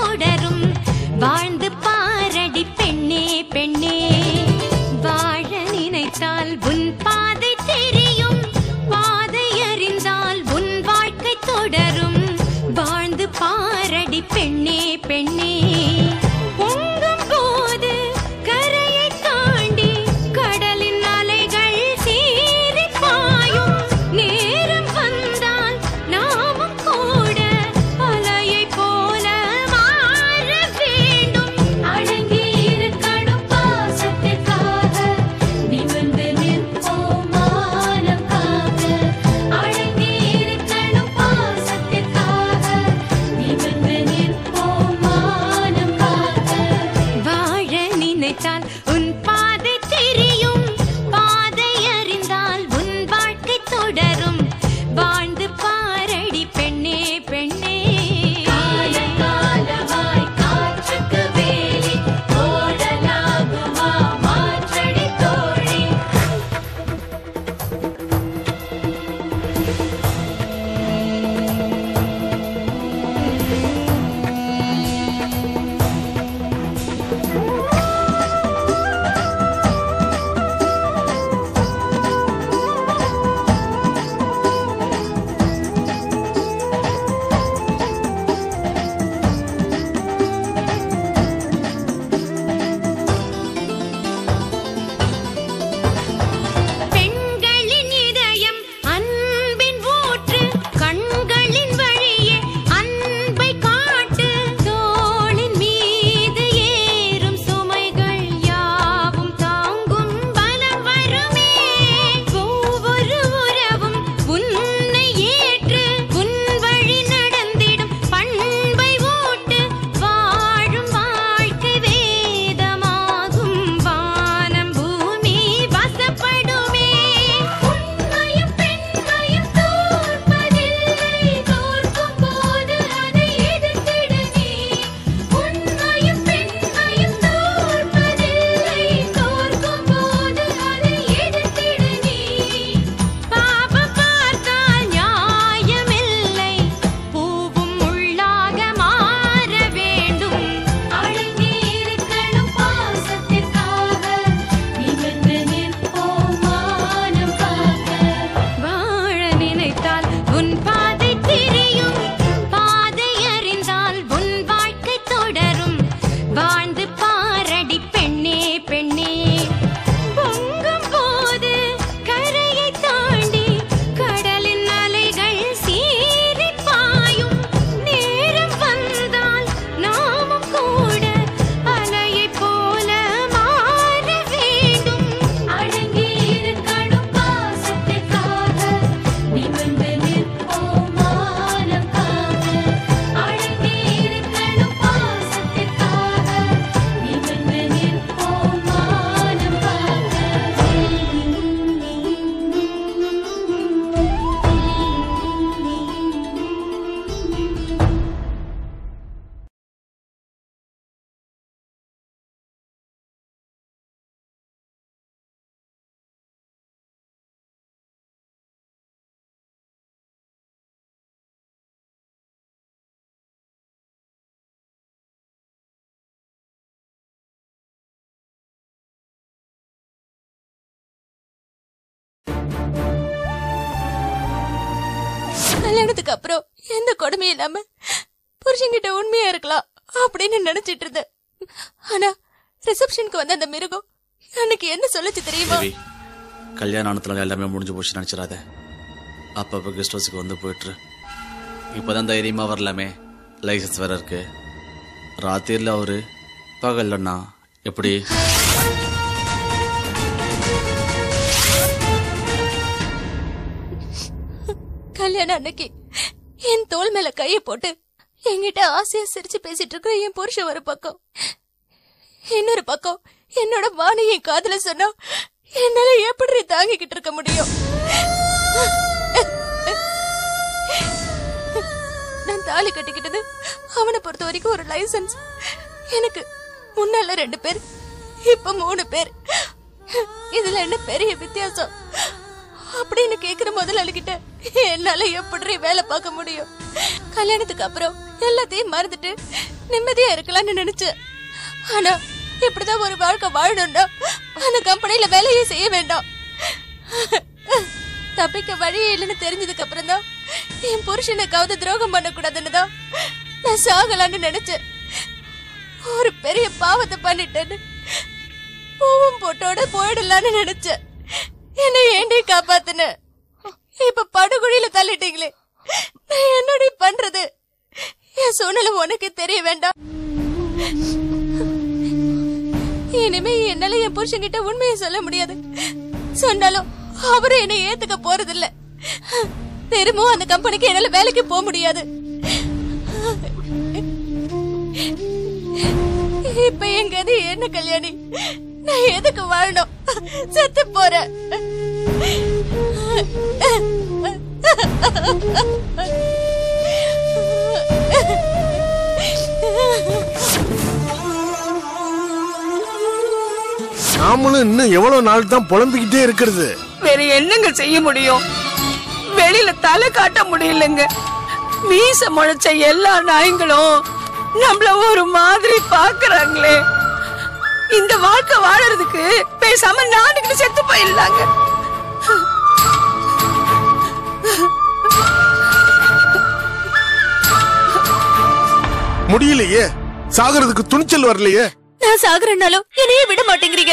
தொடரும் வாழ்ந்து பாரடி பெண்ணே பெண்ணே வாழ நினைத்தால் உன் பாதை தெரியும் பாதை அறிந்தால் உன் வாழ்க்கை தொடரும் வாழ்ந்து பாரடி பெண்ணே பெண்ணே பொங்கும் போது கரையை தாண்டி கடலின் அலைகள் சீறி பாயும் நேரம் வந்தால் நாமும் கூட அலையை போல மாற வேண்டும் அடங்கி இருக்கணும் பாசத்திற்காக நிமிர்ந்து நிற்போம் மானம் காக்க அடங்கி இருக்கணும் பாசத்திற்காக நிமிர்ந்து நிற்போம் மானம் காக்க வாழ நினைத்தால் உன் பாதை தெரியும் பாதை அறிந்தால் உன் வாழ்க்கை தொடரும் வாழ்ந்து பாரடி பெண்ணே பெண்ணே காலகாலமாய் காற்றுக்கு வேலி ஓடலாகுமா மாற்றடி தோழி பெண்களின் இதயம் அன்பின் ஊற்று கண்களின் வழியே அன்பை காட்டு தோளின் மீது ஏறும் சுமைகள் யாவும் தாங்கும் பலம் வருமே ஒவ்வொரு உறவும் உன்னை ஏற்று உன் வழி நடந்திடும் பண்பை ஊட்டு வாழும் வாழ்க்கை வேதமாகும் வானம் பூமி வசப்படுமே உண்மையும் பெண்மையும் தோற்பதில்லை தோற்கும் போது அதை எதிர்த்திடு நீ உண்மையும் பெண்மையும் தோற்பதில்லை தோற்கும் போது அதை எதிர்த்திடு நீ பாபம் பார்த்தால் நியாயமில்லை பூவும் உள்ளாக மாற வேண்டும் அடங்கி இருக்கணும் பாசத்திற்காக நிமிர்ந்து நிற்போம் மானம் காக்க வாழ நினைத்தால் உன் பாதை தெரியும் பாதை அறிந்தால் உன் வாழ்க்கை தொடரும் வாழ்ந்து பாரடி பெண்ணே பெண்ணே பொங்கும் போது கரையை தாண்டி கடலின் அலைகள் சீறி பாயும் நேரம் வந்தால் நாமும் கூட அலையை போல மாற வேண்டும் அடங்கி இருக்கணும் பாசத்திற்காக நிமிர்ந்து நிற்போம் மானம் காக்க அடங்கி இருக்கணும் பாசத்திற்காக நிமிர்ந்து நிற்போம் மானம் கல்யாணத்துக்கு அப்புறம் எந்த கொடுமையும் இல்லாம புருஷன்கிட்ட உண்மையா இருக்கலாம் அப்படின்னு நினைச்சிட்டு இருந்தேன் ஆனா ரிசப்ஷனுக்கு வந்த அந்த மிருகம் அன்னைக்கு என்ன சொல்லுச்சு தெரியுமா தேவி கல்யாண ஆனத்துல எல்லாமே முடிஞ்சு போச்சு நினைச்சிடாத அப்பப்போ கெஸ்ட் ஹவுஸுக்கு வந்து போயிட்டுரு இப்போதான் தைரியமா வரலாமே லைசன்ஸ் வேற இருக்கு ராத்திரில அவரு பகல்லண்ணா எப்படி கல்யாணம் அன்னைக்கு என் தோள் மேல கைய போட்டு என்கிட்ட ஆசையா சிரிச்சு பேசிட்டு இருக்கிற என் புருஷன் ஒரு பக்கம் இன்னொரு பக்கம் என்னோட வாணி என் காதுல சொன்னா என்னால எப்படி தாங்கிக்கிட்டு இருக்க முடியும் நான் தாலி கட்டிக்கிட்டது அவனை பொறுத்த வரைக்கும் ஒரு லைசன்ஸ் எனக்கு முன்னால ரெண்டு பேர் இப்ப மூணு பேர் இதுல என்ன பெரிய வித்தியாசம் அப்படின்னு கேக்குற முதலாளிகிட்ட என்னால எப்படி வேலை பார்க்க முடியும் கல்யாணத்துக்கு அப்புறம் எல்லாத்தையும் மறந்துட்டு நிம்மதியா இருக்கலாம்னு நினைச்சேன் ஆனா இப்படிதான் ஒரு வாழ்க்கை வாழணும்னா அந்த கம்பெனில வேலையே செய்ய வேண்டாம் தப்பிக்க வழியே இல்லைன்னு தெரிஞ்சதுக்கு அப்புறம் தான் என் புருஷனுக்காவது துரோகம் பண்ணக்கூடாதுன்னு தான் நான் சாகலான்னு நினைச்சேன் ஒரு பெரிய பாவத்தை பண்ணிட்டேன்னு பூவும் போட்டோட போயிடலான்னு நினைச்சேன் என்னை ஏண்டி காப்பாத்துன இப்ப படுகுழியில தள்ளிட்டீங்களே நான் என்னடி பண்றது என் சூழ்நிலை உனக்கு தெரிய வேண்டாம் இனிமே என்னால என் புருஷன்கிட்ட உண்மையை சொல்ல முடியாது சொன்னாலும் அவரும் என்னை ஏத்துக்க போறதில்ல திரும்பவும் அந்த கம்பெனிக்கு என்னால வேலைக்கு போக முடியாது இப்ப என் கதி என்ன கல்யாணி நான் எதுக்கு வாழணும் செத்து போறேன் நாமளும் இன்னும் எவ்வளவு நாள் தான் புலம்பிக்கிட்டே இருக்கிறது வேற என்னங்க செய்ய முடியும் வெளியில தலை காட்ட முடியலங்க மீச முளைச்ச எல்லா நாய்ங்களும் நம்மள ஒரு மாதிரி பாக்குறாங்களே இந்த வாழ்க்கை வாழறதுக்கு பேசாம நானுக்கு செத்து போயிடலாங்க முடியலையே சாகிறதுக்கு துணிச்சல் வரலையே நான் சாகுறேன்னாலும் என்னையே விட மாட்டேங்கிறீங்க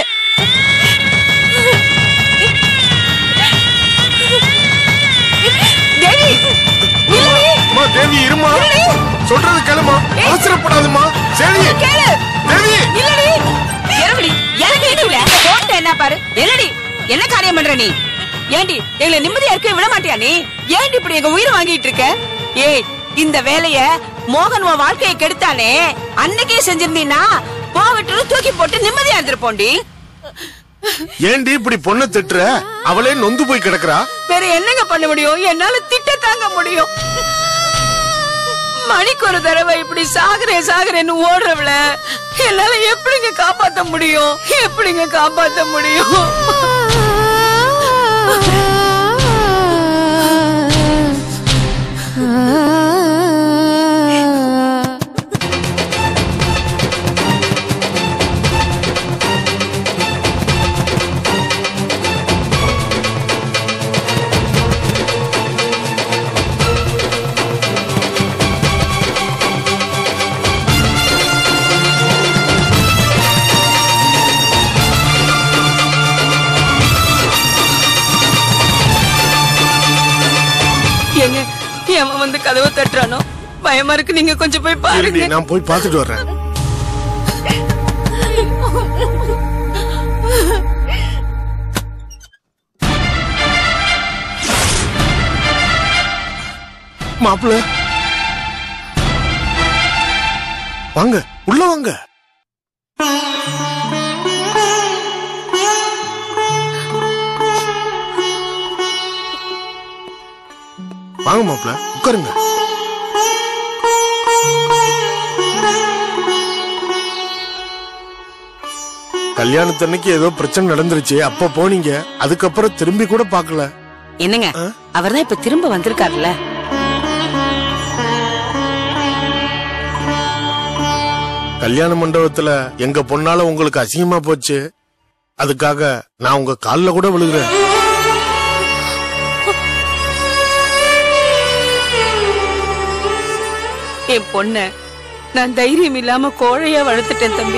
தேவி நில்லடி. அம்மா தேவி இருமா சொல்றது கேளுமா அவசரப்படாதுமா சரி கேளு தேவி இல்லடி இரவடி எனக்கு எதுல போட்ட என்ன பாரு என்னடி என்ன காரியம் பண்ற நீ ஏண்டி எங்களை நிம்மதியா இருக்க விட மாட்டியா நீ ஏண்டி இப்படி எங்க உயிரை வாங்கிட்டு இருக்க ஏய் இந்த வேலைய மோகன் உன் வாழ்க்கையை கெடுத்தானே அன்னைக்கே செஞ்சிருந்தீன்னா போவிட்டு தூக்கி போட்டு நிம்மதியா இருந்திருப்போண்டி ஏண்டி இப்படி பொண்ணை திட்டுற அவளே நொந்து போய் கிடக்குறா வேற என்னங்க பண்ண முடியும் என்னால திட்ட தாங்க முடியும் மணிக்கு ஒரு தடவை இப்படி சாகுறேன் சாகுறேன்னு ஓடுறவள என்னால எப்படிங்க காப்பாத்த முடியும் எப்படிங்க காப்பாத்த முடியும் ஏங்க எவன் வந்து கதவை தட்டுறானோ பயமா இருக்கு நீங்க கொஞ்சம் போய் இருடி, பாருங்க நான் போய் பார்த்துட்டு வர்றேன் மாப்பிள்ள வாங்க உள்ள வாங்க வாங்க மாப்பிள்ள உட்காருங்க கல்யாணத்தன்னைக்கு ஏதோ பிரச்சனை நடந்துருச்சு அப்ப போனீங்க அதுக்கப்புறம் திரும்பி கூட பார்க்கல என்னங்க அவர்தான் இப்ப திரும்ப வந்திருக்காருல்ல கல்யாண மண்டபத்துல எங்க பொண்ணால உங்களுக்கு அசிங்கமா போச்சு அதுக்காக நான் உங்க கால்ல கூட விழுகிறேன் என் பொண்ண நான் தைரியம் இல்லாம கோழையா வளர்த்துட்டேன் தம்பி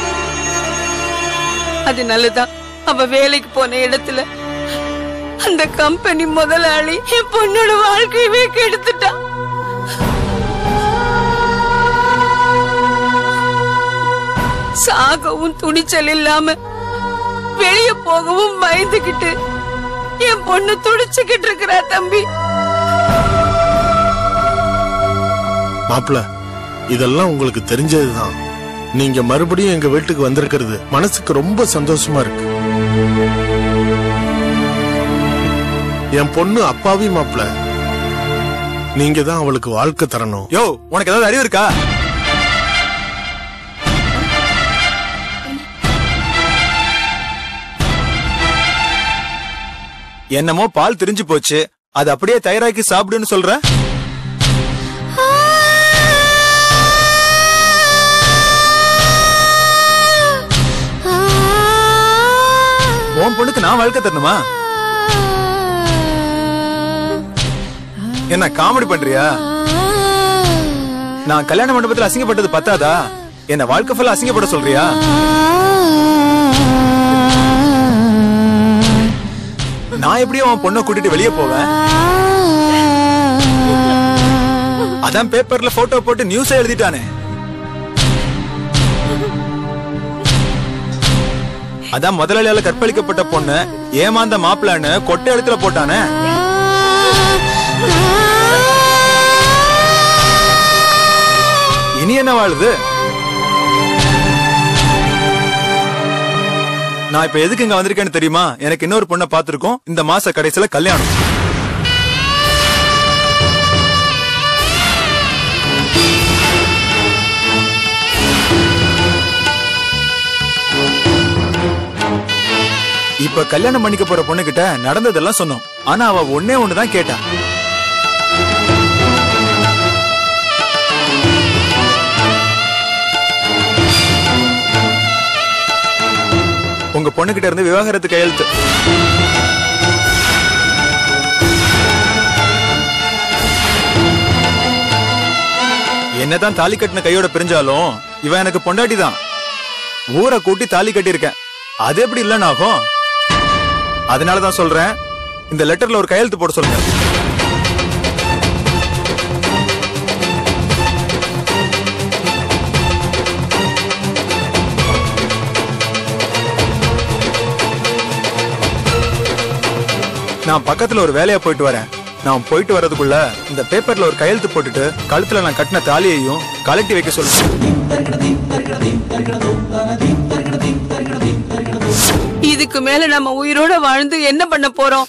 அது நல்லதான் அவ வேலைக்கு போன இடத்துல அந்த கம்பெனி முதலாளி என் பொண்ணோட வாழ்க்கையவே கெடுத்துட்டான் சாகவும் துணிச்சல் இல்லாம வெளிய போகவும் பயந்துகிட்டு என் பொண்ணு துடிச்சுக்கிட்டு இருக்கிறா தம்பி மாப்பிள்ள இதெல்லாம் உங்களுக்கு தெரிஞ்சதுதான் நீங்க மறுபடியும் எங்க வீட்டுக்கு வந்திருக்கிறது மனசுக்கு ரொம்ப சந்தோஷமா இருக்கு என் பொண்ணு அப்பாவி மாப்பிள்ள நீங்க தான் அவளுக்கு வாழ்க்கை தரணும் யோ உனக்கு ஏதாவது அறிவு இருக்கா என்னமோ பால் திரிஞ்சு போச்சு அது அப்படியே தயாராக்கி சாப்பிடுன்னு சொல்ற என் பொண்ணுக்கு நான் வாழ்க்கை தரணுமா என்ன காமெடி பண்றியா நான் கல்யாண மண்டபத்துல அசிங்கப்பட்டது பத்தாதா என்ன வாழ்க்கை ஃபுல்லா அசிங்கப்பட சொல்றியா நான் எப்படியும் உன் பொண்ணை கூட்டிட்டு வெளியே போவேன் அதான் பேப்பர்ல போட்டோ போட்டு நியூஸ் எழுதிட்டானே அதான் முதலாளியால கற்பழிக்கப்பட்ட பொண்ணு ஏமாந்த மாப்பிள்ளைன்னு கொட்டை எழுத்துல போட்டானே இனி என்ன வாழுது நான் இப்ப எதுக்கு இங்க வந்திருக்கேன்னு தெரியுமா எனக்கு இன்னொரு பொண்ணை பார்த்திருக்கோம் இந்த மாச கடைசியில கல்யாணம் இப்ப கல்யாணம் பண்ணிக்க போற பொண்ணு கிட்ட நடந்ததெல்லாம் சொன்னோம் ஆனா அவ ஒன்னே ஒண்ணுதான் கேட்டா உங்க பொண்ணு கிட்ட இருந்து விவாகரத்து கையெழுத்து என்னதான் தாலி கட்டின கையோட பிரிஞ்சாலும் இவன் எனக்கு பொண்டாட்டி தான் ஊரை கூட்டி தாலி கட்டியிருக்கேன் அது எப்படி இல்லைன்னு ஆகும் அதனாலதான் சொல்றேன் இந்த லெட்டர்ல ஒரு கையெழுத்து போட சொல்லுங்க நான் பக்கத்துல ஒரு வேலையா போயிட்டு வரேன் நான் போயிட்டு வர்றதுக்குள்ள இந்த பேப்பர்ல ஒரு கையெழுத்து போட்டுட்டு கழுத்துல நான் கட்டின தாலியையும் கலட்டி வைக்க சொல்லுங்க இதுக்கு மேல நம்ம உயிரோட வாழ்ந்து என்ன பண்ண போறோம்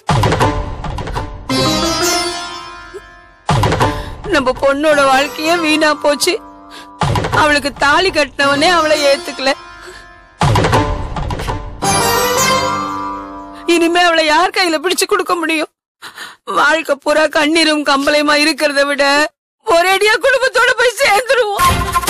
நம்ம பொண்ணோட வாழ்க்கையே வீணா போச்சு அவளுக்கு தாலி கட்டினவனே அவளை ஏத்துக்கல இனிமே அவளை யார் கையில பிடிச்சு கொடுக்க முடியும் வாழ்க்கை பூரா கண்ணீரும் கம்பளையுமா இருக்கிறத விட ஒரேடியா குடும்பத்தோட போய் சேர்ந்துருவோம்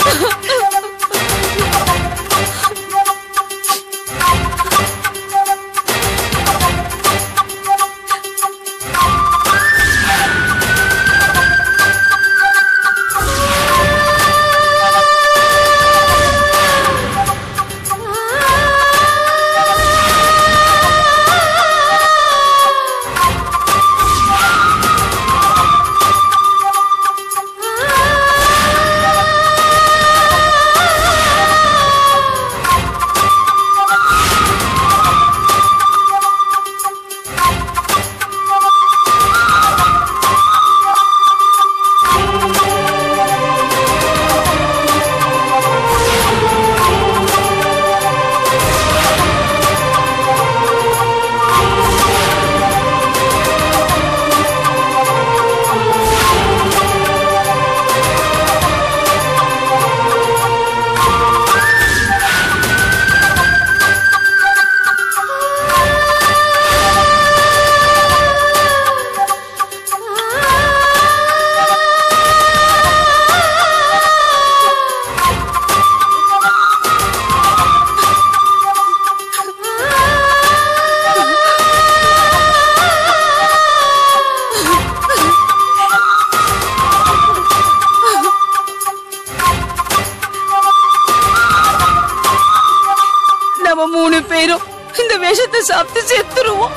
நம்ம மூணு பேரும் இந்த விஷத்தை சாப்பிட்டு செத்துருவோம்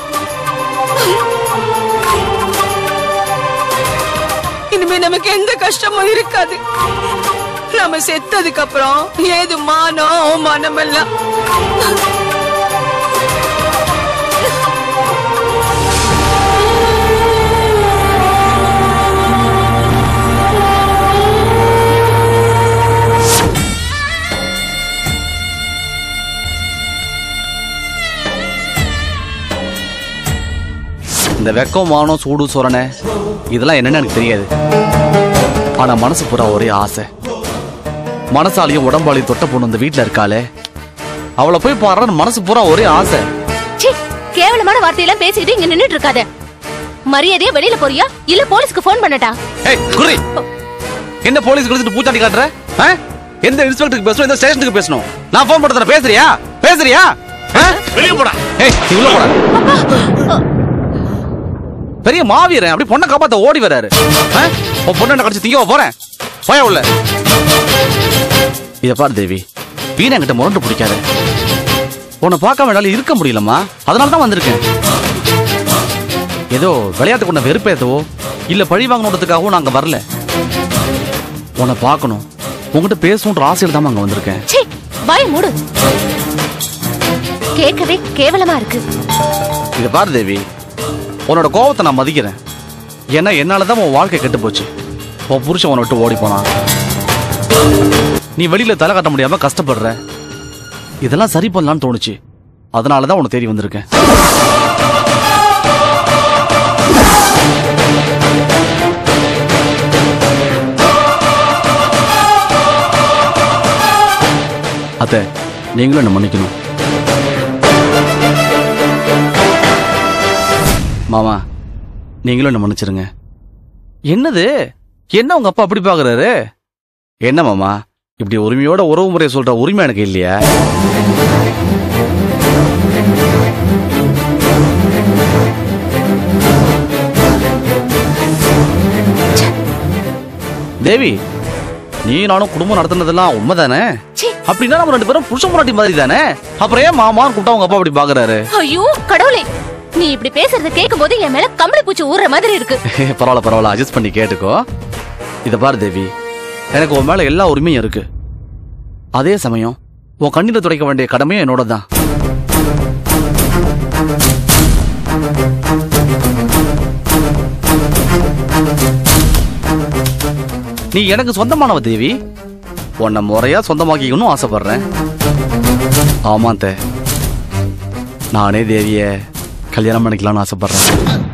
இனிமே நமக்கு எந்த கஷ்டமும் இருக்காது நாம செத்ததுக்கு அப்புறம் ஏது மானம் அவமானம் எல்லாம் இந்த வெக்கம் மானம் சூடு சொரணை இதெல்லாம் என்னன்னு எனக்கு தெரியாது ஆனா மனசு பூரா ஒரே ஆசை மனசாலையும் உடம்பாலையும் தொட்ட பொண்ணு இந்த வீட்டுல இருக்காளே அவளை போய் பாடுறன்னு மனசு பூரா ஒரே ஆசை ச்சீ கேவலமான வார்த்தையெல்லாம் பேசிக்கிட்டு இங்க நின்னுட்டு இருக்காத மரியாதையா வெளியில போறியா இல்ல போலீஸ்க்கு ஃபோன் பண்ணட்டா ஏய் குர்ரி என்ன போலீஸ் கொடுத்துட்டு பூச்சாண்டி காட்டுற ஆ? எந்த இன்ஸ்பெக்டருக்கு பேசணும் எந்த ஸ்டேஷனுக்கு பேசணும் நான் ஃபோன் பண்ணுறேன் பேசுறியா பேசுறியா வெளியே போடா ஏய் நீ உள்ள போடா பெரிய மாவீரன் அப்படி பொண்ணை காப்பாத்த ஓடி வராரு ஆ? உன் பொண்ணை கடிச்சு திங்க போறேன் போய உள்ள இத பாரு தேவி வீணை என்கிட்ட முரண்டு பிடிக்காத உன்னை பார்க்காம என்னால இருக்க முடியலம்மா அதனால தான் வந்திருக்கேன் ஏதோ விளையாட்டுக்கு உன்னை வெறுப்பேத்தவோ இல்ல பழி வாங்கணுன்றதுக்காகவும் நான் அங்க வரல உன்னை பார்க்கணும் உன்கிட்ட பேசணுன்ற ஆசையில் தான் அங்க வந்திருக்கேன் ச்சீ வாய் மூடு கேட்கவே கேவலமா இருக்கு இத பாரு தேவி உன்னோட கோவத்தை நான் மதிக்கிறேன் ஏன்னா என்னால தான் உன் வாழ்க்கை கெட்டு போச்சு உன் புருஷன் உன்னை விட்டு ஓடி போனான் நீ வெளியில தலை காட்ட முடியாம கஷ்டப்படுற இதெல்லாம் சரி பண்ணலாம்னு தோணுச்சு அதனால தான் உன்னை தேடி வந்திருக்கேன் அத்தை நீங்களும் என்ன மன்னிக்கணும் மாமா நீங்களும் என்ன மன்னிச்சிருங்க என்னது என்ன உங்க அப்பா அப்படி பாக்குறாரு என்ன மாமா இப்படி உரிமையோட உறவு முறையை சொல்ற உரிமை எனக்கு இல்லையா தேவி நீ நானும் குடும்பம் நடத்துனதெல்லாம் உண்மைதானே ச்சீ. அப்படின்னா நம்ம ரெண்டு பேரும் புருஷன் முன்னாடி மாதிரி தானே அப்புறம் ஏன் மாமான்னு கூப்பிட்டா உங்க அப்பா அப்படி பாக்குறாரு ஐயோ கடவுளே நீ இப்படி பேசுறத கேட்கும் போது என் மேல கம்பளி பூச்சி ஊறுற மாதிரி இருக்கு பரவாயில்ல பரவாயில்ல அட்ஜஸ்ட் பண்ணி கேட்டுக்கோ இத பாரு தேவி எனக்கு உன் மேல எல்லா உரிமையும் இருக்கு அதே சமயம் உன் கண்ணீரை துடைக்க வேண்டிய கடமையும் என்னோட தான் நீ எனக்கு சொந்தமானவ தேவி உன்னை முறையா சொந்தமாக்கிக்கணும் ஆசைப்படுறேன் ஆமா தே நானே தேவிய கல்யாணம் பண்ணிக்கலாம்னு ஆசைப்படுறேன்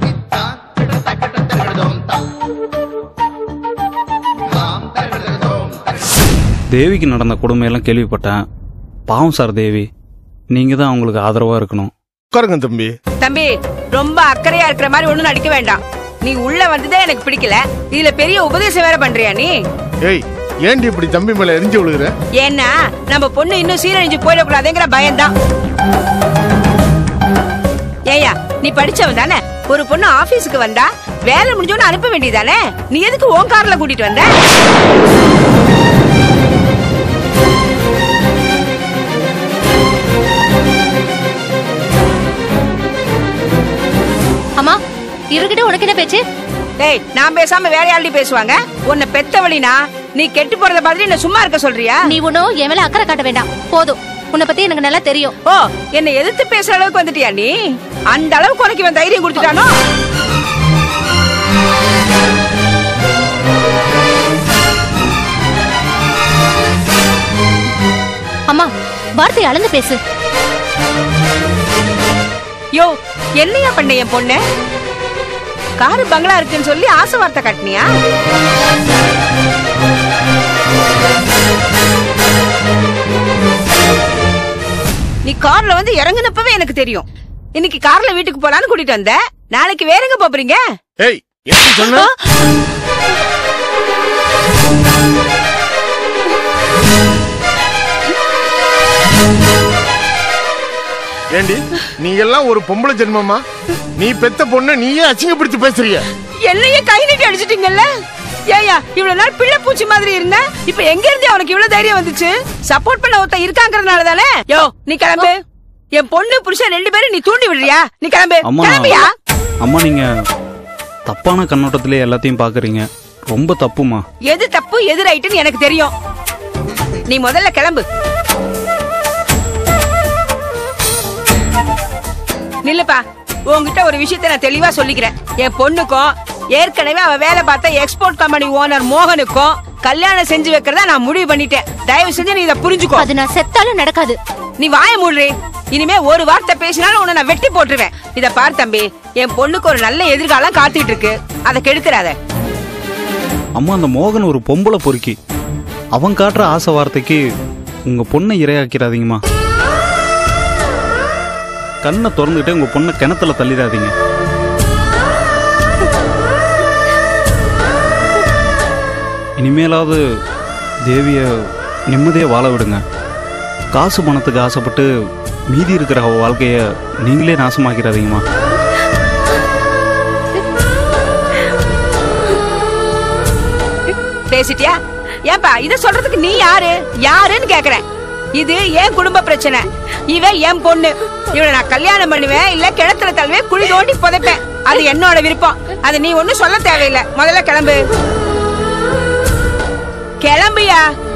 தேவிக்கு நடந்த கொடுமையெல்லாம் கேள்விப்பட்டேன் பாவம் சார் தேவி நீங்க தான் அவங்களுக்கு ஆதரவா இருக்கணும் உட்காருங்க தம்பி தம்பி ரொம்ப அக்கறையா இருக்கிற மாதிரி ஒண்ணும் நடிக்க வேண்டாம் நீ உள்ள வந்ததே எனக்கு பிடிக்கல இதுல பெரிய உபதேசம் வேற பண்றியா நீ ஏய் ஏன்டி இப்படி தம்பி மேல எரிஞ்சு விழுகுற ஏன்னா நம்ம பொண்ணு இன்னும் சீரழிஞ்சு போயிடக்கூடாதுங்கிற பயம்தான் ஏயா நீ படிச்சவன் தானே ஒரு பொண்ணு ஆபீஸுக்கு வந்தா வேலை முடிஞ்சோன்னு அனுப்ப வேண்டியதானே நீ எதுக்கு உன் கார்ல கூட்டிட்டு வந்த அம்மா இவர்கிட்ட உனக்கு என்ன பேச்சு டேய் நான் பேசாம வேற யாருடி பேசுவாங்க உன்னை பெத்தவழினா நீ கெட்டு போறத மாதிரி என்ன சும்மா இருக்க சொல்றியா நீ ஒன்னும் என் மேல அக்கறை காட்ட வேண்டாம் போதும் உன்னை பத்தி எனக்கு நல்லா தெரியும் ஓ என்னை எதிர்த்து பேசுற அளவுக்கு வந்துட்டியா நீ அந்த அளவுக்கு உனக்கு இவன் தைரியம் கொடுத்துட்டானோ அம்மா வார்த்தை அளந்து பேசு யோ என்னையா பண்ண என் பொண்ணு காரு பங்களா இருக்குன்னு சொல்லி ஆசை வார்த்தை காட்டினியா நீ கார்ல வந்து இறங்குனப்பவே எனக்கு தெரியும் இன்னைக்கு கார்ல வீட்டுக்கு போலான்னு கூட்டிட்டு வந்த நாளைக்கு வேற எங்க போறீங்க ஏய் என்ன சொன்ன ஏண்டி நீ எல்லாம் ஒரு பொம்பளை ஜென்மமா நீ பெத்த பொண்ணு நீயே அசிங்கப்படுத்தி பேசுறிய என்னையே கை நீட்டி அடிச்சிட்டீங்கல்ல ஏயா இவ்வளவு நாள் பிள்ளை பூச்சி மாதிரி இருந்த இப்ப எங்க இருந்து அவனுக்கு இவ்வளவு தைரியம் வந்துச்சு சப்போர்ட் பண்ண ஒருத்தன் இருக்காங்கறதுனால தானே யோ நீ கிளம்பு என் பொண்ணு புருஷன் ரெண்டு பேரும் நீ தூண்டி விடுறியா நீ கிளம்பு அம்மா கிளம்பியா அம்மா நீங்க தப்பான கண்ணோட்டத்திலே எல்லாத்தையும் பாக்குறீங்க ரொம்ப தப்புமா எது தப்பு எது ரைட்டுன்னு எனக்கு தெரியும் நீ முதல்ல கிளம்பு நில்லுப்பா உன்கிட்ட ஒரு விஷயத்த நான் தெளிவா சொல்லிக்கிறேன் என் பொண்ணுக்கும் ஏற்கனவே அவ வேலை பார்த்த எக்ஸ்போர்ட் கம்பெனி ஓனர் மோகனுக்கும் கல்யாணம் செஞ்சு வைக்கிறதா நான் முடிவு பண்ணிட்டேன் தயவு செஞ்சு நீ இதை புரிஞ்சுக்கோ அது நான் செத்தாலும் நடக்காது நீ வாய மூடுறி இனிமே ஒரு வார்த்தை பேசினாலும் உன்னை நான் வெட்டி போட்டுருவேன் இத பார் தம்பி என் பொண்ணுக்கு ஒரு நல்ல எதிர்காலம் காத்துட்டு இருக்கு அதை கெடுத்துறாத அம்மா அந்த மோகன் ஒரு பொம்பளை பொறுக்கி அவன் காட்டுற ஆசை வார்த்தைக்கு உங்க பொண்ணை இரையாக்கிறாதீங்கம்மா கண்ணை திறந்துக்கிட்டே உங்க பொண்ணை கிணத்துல தள்ளிடாதீங்க இனிமேலாவது தேவிய நிம்மதியா வாழ விடுங்க காசு பணத்துக்கு ஆசைப்பட்டு மீதி இருக்கிற அவ வாழ்க்கைய நீங்களே நாசமாக்கிறாதீங்கம்மா பேசிட்டியா ஏன்பா இத சொல்றதுக்கு நீ யாரு யாருன்னு கேக்குறேன் இது என் குடும்ப பிரச்சனை இவ என் பொண்ணு இவளை நான் கல்யாணம் பண்ணுவேன் இல்ல கிணத்துல தள்ளுவேன் குழி தோண்டி புதைப்பேன் அது என்னோட விருப்பம் அது நீ ஒண்ணும் சொல்ல தேவையில்லை முதல்ல கிளம்பு கிளம்புயா